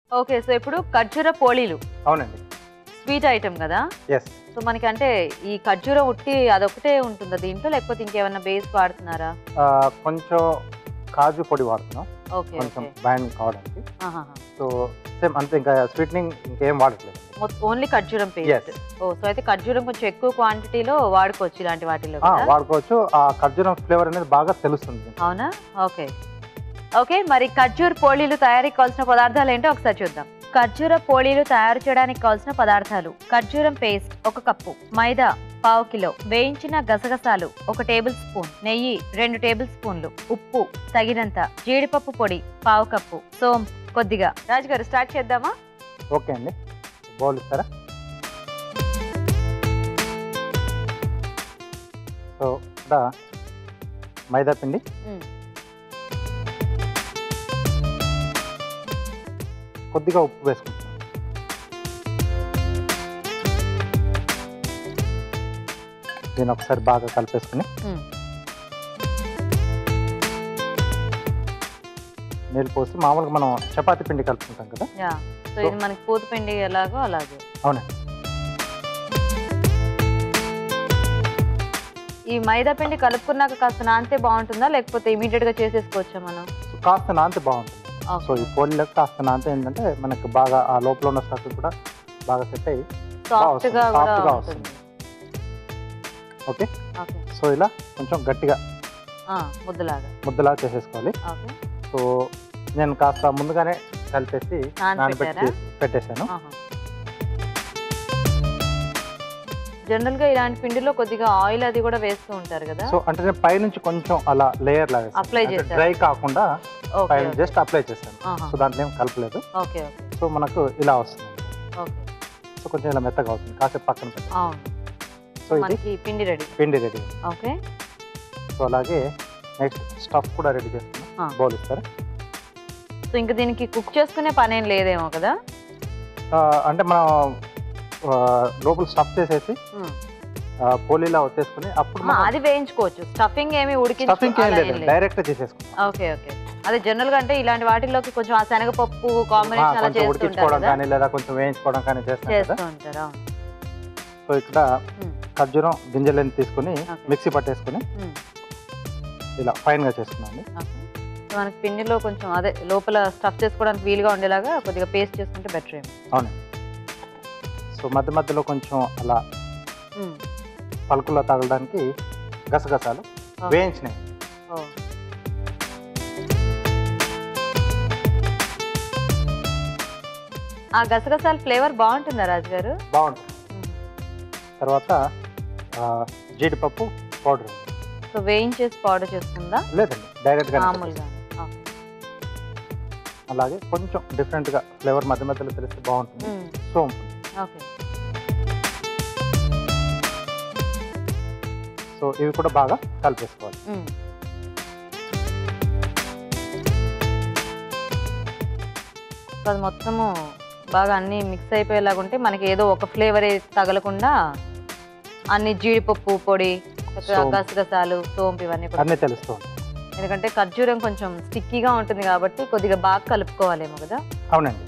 Okay so ఇప్పుడు ఖర్జూర పోళీలు అవునండి స్వీట్ ఐటమ్ కదా ఎస్ సో మనకి అంటే ఈ ఖర్జూరం ఉట్టి అదొకటే ఉంటుందా దీంట్లో లేకపోతే ఇంకేమన్నా బేస్ వాడుతున్నారా కొంచెం కాజు పొడి వాడుతున్నాం ఓకే కొంచెం ఓకే బ్యాండ్ కావడానికి సో సేమ్ అంతే ఇంకా స్వీట్నింగ్ ఇంకేం వాడట్లేదు ఓన్లీ ఖర్జూరం పేస్ట్ Yes. ఓ సో అయితే ఖర్జూరం కొంచెం ఎక్కువ క్వాంటిటీలో వాడుకోవచ్చు ఇలాంటి వాటిలో ఆ, కూడా. వాడుకోవచ్చు ఆ ఖర్జూరం ఫ్లేవర్ అనేది బాగా తెలుస్తుంది అవునా ఓకే ఓకే మరి ఖర్జూర్ పోళీలు తయారీకి కావాల్సిన పదార్థాలు ఏంటో ఒకసారి చూద్దాం ఖర్జూర పోళీలు తయారు చేయడానికి కావాల్సిన పదార్థాలు ఖర్జూరం పేస్ట్ ఒక కప్పు మైదా పావు కిలో వేయించిన గసగసాలు ఒక టేబుల్ స్పూన్ నెయ్యి రెండు టేబుల్ స్పూన్లు ఉప్పు తగినంత జీడిపప్పు పొడి పావు కప్పు సోం కొద్దిగా రాజు గారు స్టార్ట్ చేద్దామా ఓకే అండి బౌల్ ఇస్తారా సో ఇక్కడ మైదా పిండి మ్మ్. కొద్దిగా ఉప్పు వేసుకుంటున్నాం దీన్ని ఒకసారి బాగా కలిపేసుకుని మ్మ్. నీళ్ళు పోసి మామూలుగా మనం చపాతీ పిండి కలుపుకుంటాం కదా యా సో ఇది మనకి పూత పిండి ఎలాగో అలాగే అవునండి ఈ మైదా పిండి కలుపుకున్నాక కాస్త నానితే బాగుంటుందా లేకపోతే ఇమీడియట్ గా చేసేసుకోవచ్చా మనం సో కాస్త నాంతి బాగుంటుంది సో ఈ పోలీలకు కాస్త నాంతి ఏంటంటే మనకు బాగా ఆ లోపల ఉన్న స్టఫ్ కూడా బాగా సెట్ అయ్యి సాఫ్ట్ గా వస్తుంది, కూడా soft గా ఉంటుంది ఓకే ఓకే సో ఇలా కొంచెం గట్టిగా ఆ, ముద్దలాగా ముద్దలా చేసేసుకోవాలి ఓకే సో నేను కాస్త ముందుగానే కలిపేసి నానబెట్టారా? నానబెట్టి పెట్టేశాను ఆహా. జనరల్ గా ఇలాంటి పిండిలో కొద్దిగా ఆయిల్ అది కూడా వేస్తూ ఉంటారు కదా సో అంటే నేను పైనుంచి కొంచెం అలా లేయర్ లాగా Apply చేశారు. డ్రై కాకుండా ఓకే పైన జస్ట్ అప్లై చేశాను ఆహా. సో దాంట్లో ఏం కలపలేదు ఓకే ఓకే సో మనకు ఇలా వస్తుంది ఓకే సో కొంచెం ఇలా మెత్తగా అవుతుంది కాసేపు పక్కన పెట్టాలి అవును సో ఇది మనకి పిండి రెడీ పిండి రెడీ ఓకే సో అలాగే నెక్స్ట్ స్టఫ్ కూడా రెడీ చేసుకున్నాం ఆ. బౌల్ ఇస్తారా సో ఇంకా దీనికి కుక్ చేసుకునే పని ఏం లేదేమో కదా ఆ, అంటే మనం ఆ, లోపల స్టఫ్ చేసేసి ఉమ్. ఆ, పోలీలా వచ్చేసుకుని అప్పుడు ఆ, అది వేయించుకోవచ్చు స్టఫింగ్ ఏమి ఉడికించు స్టఫింగ్ ఏం అలా లేదు ఏం లేదు. డైరెక్ట్ చేసేసుకున్నాం ఓకే ఓకే అదే జనరల్ గా అంటే ఇలాంటి వాటిలోకి కొంచెం ఆ శనగపప్పు ఆ, కాంబినేషన్ అలా కొంచెం చేస్తుంటారు ఉడికించుకోవడం కదా కానీ లేదా కొంచెం వేయించుకోవడం కానీ చేస్తాం కదా చేస్తూ ఉంటారు అవును సో ఇక్కడ ఉమ్. ఖర్జూరం గింజలని తీసుకుని Okay. మిక్సీ పట్టేసుకుని ఉమ్. ఇలా ఫైన్ గా చేసుకున్నాం ఓకే. సో మనకి పిండిలో కొంచెం అదే లోపల స్టఫ్ చేసుకోవడానికి వీలుగా ఉండేలాగా కొద్దిగా పేస్ట్ చేసుకుంటే బెటర్ ఏమో అవునండి సో మధ్య మధ్యలో కొంచెం అలా ఉమ్. పలుకుల్లో తగలడానికి గసగసాలు Okay. వేయించినాయి ఓ. ఆ గసగసాల ఫ్లేవర్ బాగుంటుందా రాజు గారు బాగుంటుంది తర్వాత ఆ, జీడిపప్పు పౌడర్ సో వేయించేసి పౌడర్ చేస్తుందా లేదండి డైరెక్ట్ గా మామూలుగా ఓకే. అలాగే కొంచెం డిఫరెంట్ గా ఫ్లేవర్ మధ్య మధ్యలో తెలిస్తే బాగుంటుంది ఉమ్. సోంపు ఓకే సో ఇవి కూడా బాగా కలిపేసుకోవాలి ఉమ్. సో అది మొత్తము బాగా అన్ని మిక్స్ అయిపోయేలాగా ఉంటే మనకి ఏదో ఒక ఫ్లేవర్ తగలకుండా అన్ని జీడిపప్పు పొడి సోంపు. గసగసాలు సోంపు ఇవన్నీ కూడా అన్నీ తెలుస్తూ ఉంటాయి ఎందుకంటే ఖర్జూరం కొంచెం స్టిక్కీగా ఉంటుంది కాబట్టి కొద్దిగా బాగా కలుపుకోవాలేమో కదా అవునండి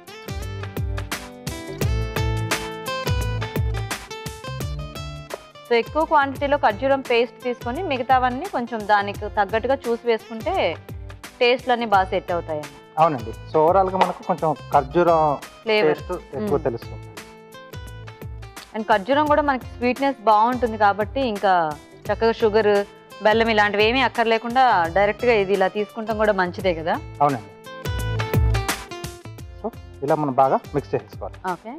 సో ఎక్కువ క్వాంటిటీలో ఖర్జూరం పేస్ట్ తీసుకొని మిగతావన్నీ కొంచెం దానికి తగ్గట్టుగా చూసి వేసుకుంటే టేస్ట్లు అన్నీ బాగా సెట్ అవుతాయి అవునండి సో ఓవరాల్ గా మనకు కొంచెం ఖర్జూరం ఫ్లేవర్ టేస్ట్ ఎక్కువ మ్మ్. తెలుస్తుంది అండ్ ఖర్జూరం కూడా మనకి స్వీట్నెస్ బాగుంటుంది కాబట్టి ఇంకా చక్కగా షుగర్ బెల్లం ఇలాంటివి ఏమీ అక్కర్లేకుండా డైరెక్ట్గా ఇది ఇలా తీసుకుంటాం కూడా మంచిదే కదా అవునండి సో ఇలా మనం బాగా మిక్స్ చేసుకోవాలి ఓకే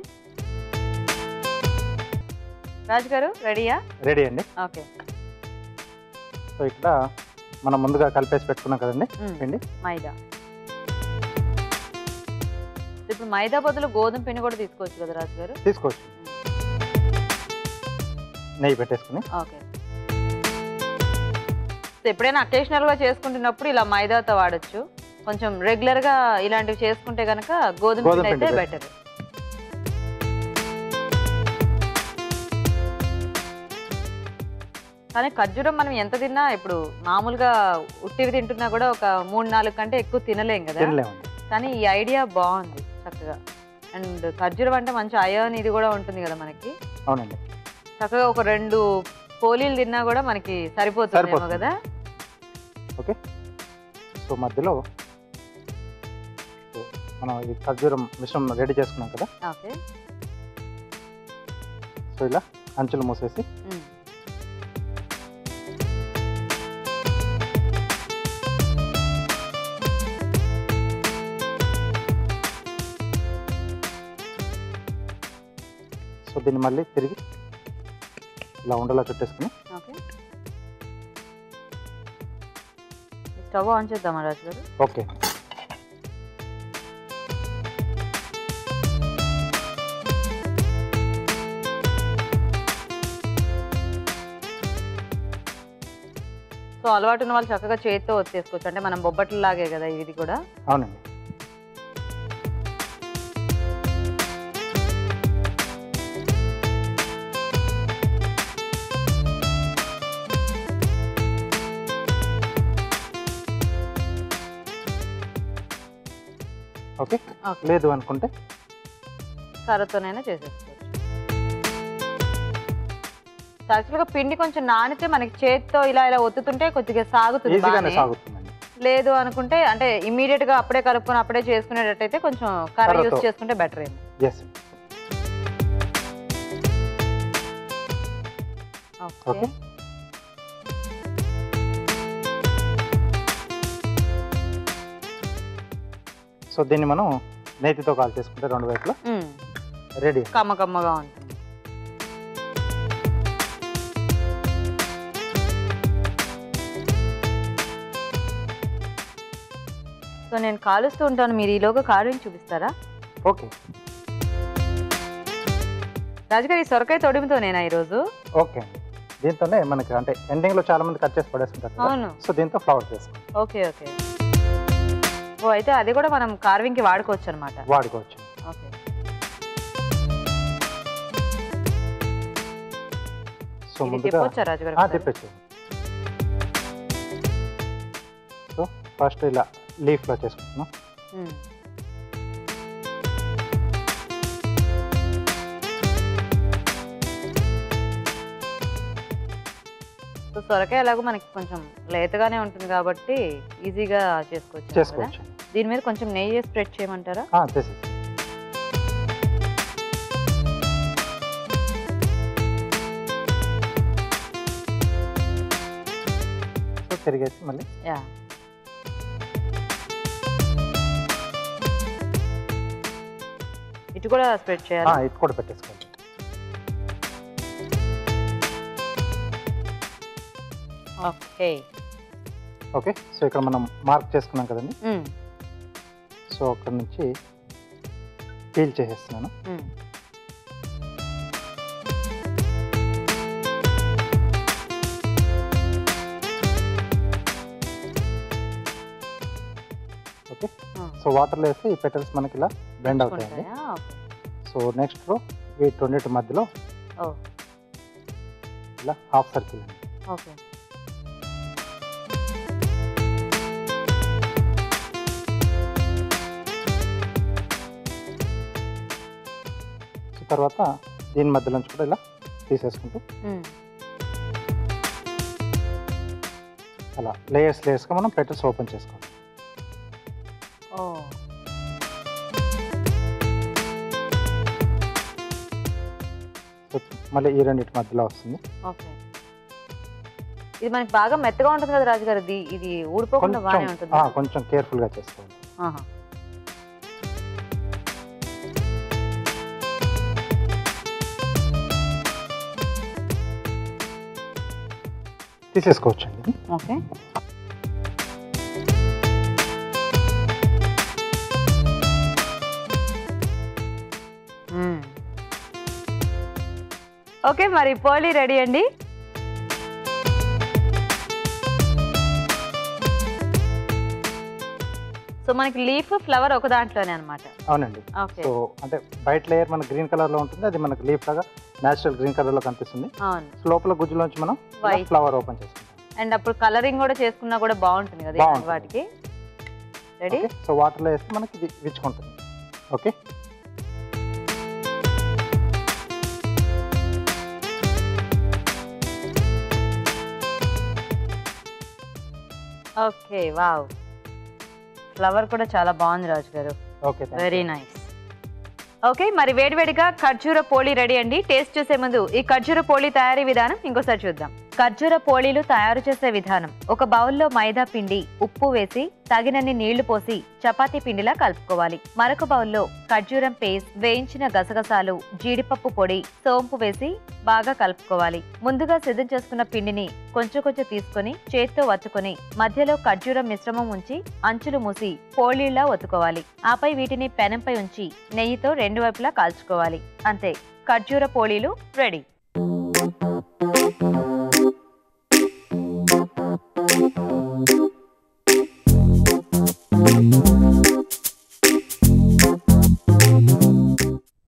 రాజు గారు రెడీయా రెడీ అండి ఓకే సో ఇక్కడ మనం ముందుగా కలిపేసి పెట్టుకున్నాం కదండి పిండి మైదా ఇప్పుడు మైదా బదులు గోధుమ పిండి కూడా తీసుకోవచ్చు కదా రాజు గారు తీసుకోవచ్చు నెయ్యి పెట్టేసుకుని ఓకే సో ఎప్పుడైనా అకేషనల్గా చేసుకుంటున్నప్పుడు ఇలా మైదాతో వాడచ్చు కొంచెం రెగ్యులర్గా ఇలాంటివి చేసుకుంటే కనుక గోధుమ గోధుమ పిండి అయితే పిండి బెటర్ కానీ ఖర్జూరం మనం ఎంత తిన్నా ఇప్పుడు మామూలుగా ఉట్టివి తింటున్నా కూడా ఒక మూడు నాలుగు కంటే ఎక్కువ తినలేం కదా తినలేమండి కానీ ఈ ఐడియా బాగుంది చక్కగా అండ్ ఖర్జూరం అంటే మంచి అయోన్ ఇది కూడా ఉంటుంది కదా మనకి అవునండి చక్కగా ఒక రెండు పోలీలు తిన్నా కూడా మనకి సరిపోతుంది సరిపోతుంది. కదా ఓకే సో మధ్యలో సో మనం ఈ ఖర్జూరం మిశ్రమం రెడీ చేసుకున్నాం కదా ఓకే సో ఇలా అంచులు మూసేసి ఉమ్. సో దీన్ని మళ్ళీ తిరిగి ఇలా ఉండలా చుట్టేసుకుని ఓకే స్టవ్ ఆన్ చేద్దామా రాజు గారు ఓకే సో అలవాటు ఉన్న వాళ్ళు చక్కగా చేతితో వచ్చేసుకోవచ్చు అంటే మనం బొబ్బట్లు లాగే కదా ఇది కూడా అవునండి ఓకే ఓకే లేదు అనుకుంటే కర్రతోనైనా చేసేసుకోవచ్చు యాక్చువల్గా పిండి కొంచెం నానితే మనకి చేతితో ఇలా ఇలా ఒత్తుతుంటే కొద్దిగా సాగుతుంది ఈజీగానే బాగానే. సాగుతుందండి లేదు అనుకుంటే అంటే ఇమీడియట్ గా అప్పుడే కలుపుకొని అప్పుడే చేసుకునేటట్టయితే కొంచెం కర్ర కర్రతో. యూస్ చేసుకుంటే బెటర్ ఏమో ఎస్ ఓకే ఓకే సో దీన్ని మనం నేతితో కాల్ చేసుకుంటే రెండు వైపులా ఉమ్, రెడీ కమ్మ కమ్మగా ఉంటుంది సో నేను కాలుస్తూ ఉంటాను మీరు ఈలోగా కాలుని చూపిస్తారా ఓకే రాజుగారు ఈ సొరకాయ తొడిమితో నేనా ఈరోజు ఓకే అండి దీంతోనే మనకి అంటే ఎండింగ్ లో చాలా మంది కట్ చేసి పడేస్తుంటారు కదా అవును సో దీంతో ఫ్లవర్ చేసుకోండి ఓకే ఓకే ఓ అయితే అది కూడా మనం కార్వింగ్ కి వాడుకోవచ్చు అనమాట వాడుకోవచ్చు ఓకే సో ఇది ముందుగా తిప్పొచ్చా రాజుగారు ఆ, ఒకసారి? తిప్పచ్చు సో ఫస్ట్ ఇలా లీఫ్ లో చేసుకుంటున్నాం ఉమ్. సో సొరకాయ ఎలాగో మనకి కొంచెం లేతగానే ఉంటుంది కాబట్టి ఈజీగా చేసుకోవచ్చు కదా? చేసుకోవచ్చు దీని మీద కొంచెం నెయ్యి స్ప్రెడ్ చేయమంటారా ఆ, చేసేసి సో తిరిగేసి మళ్ళీ యా ఇటు కూడా స్ప్రెడ్ ఆ, చేయాలి ఇది కూడా పెట్టేసుకోండి ఓకే ఓకే సో ఇక్కడ మనం మార్క్ చేసుకున్నాం కదండి ఉమ్, సో అక్కడ నుంచి పీల్ చేసేస్తున్నాను ఉమ్. ఓకే ఆ, సో వాటర్లో వేస్తే ఈ పెటల్స్ మనకి ఇలా బెండ్ అవుతాయండి ఉంటాయా? ఓకే. సో నెక్స్ట్ రో వీటి రెండింటి మధ్యలో ఓ ఇలా హాఫ్ సర్కిల్ అండి ఓకే సో తర్వాత దీని మధ్యలోంచి కూడా ఇలా తీసేసుకుంటూ ఉమ్, అలా లేయర్స్ లేయర్స్గా మనం పెటల్స్ ఓపెన్ చేసుకోవాలి ఓ సో మళ్ళీ ఈ రెండింటి మధ్యలో వస్తుంది ఓకే ఇది మనకి బాగా మెత్తగా ఉంటుంది కదా రాజు గారు ఇది ఇది ఊడిపోకుండా బాగానే కొంచెం ఉంటుంది ఆ, కొంచెం కేర్ఫుల్గా చేసుకోవాలి ఆహా. తీసేసుకోవచ్చండి ఓకే మ్మ్. ఓకే మరి పోలీ రెడీ అండి సో మనకి లీఫ్ ఫ్లవర్ ఒక దాంట్లోనే అనమాట అవునండి ఓకే సో అంటే బయట లేయర్ మన గ్రీన్ కలర్ లో ఉంటుంది అది మనకి లీఫ్ లాగా నేచురల్ గ్రీన్ కలర్ లో కనిపిస్తుంది అవును సో లోపల గుజ్జులోంచి మనం White. ఫ్లవర్ ఓపెన్ చేసుకుంటాం అండ్ అప్పుడు కలరింగ్ కూడా చేసుకున్నా కూడా బాగుంటుంది కదా ఇలాంటి బాగుంటుంది. వాటికి రెడీ ఓకే సో వాటర్ లో వేస్తే మనకి ఇది విచ్చుకుంటుంది ఓకే ఓకే వావ్ ఫ్లవర్ కూడా చాలా బాగుంది రాజు గారు ఓకే వెరీ నైస్ ఓకే మరి వేడివేడిగా ఖర్జూర పోళీ రెడీ అండి టేస్ట్ చూసే ముందు ఈ ఖర్జూర పోళీ తయారీ విధానం ఇంకోసారి చూద్దాం ఖర్జూర పోళీలు తయారు చేసే విధానం ఒక బౌల్లో మైదా పిండి ఉప్పు వేసి తగినన్ని నీళ్లు పోసి చపాతీ పిండిలా కలుపుకోవాలి మరొక బౌల్లో ఖర్జూరం పేస్ట్ వేయించిన గసగసాలు జీడిపప్పు పొడి సోంపు వేసి బాగా కలుపుకోవాలి ముందుగా సిద్ధం చేసుకున్న పిండిని కొంచెం కొంచెం తీసుకొని చేత్తో వత్తుకొని మధ్యలో ఖర్జూరం మిశ్రమం ఉంచి అంచులు మూసి పోళీలా ఒత్తుకోవాలి ఆపై వీటిని పెనంపై ఉంచి నెయ్యితో రెండు వైపులా కాల్చుకోవాలి అంతే ఖర్జూర పోళీలు రెడీ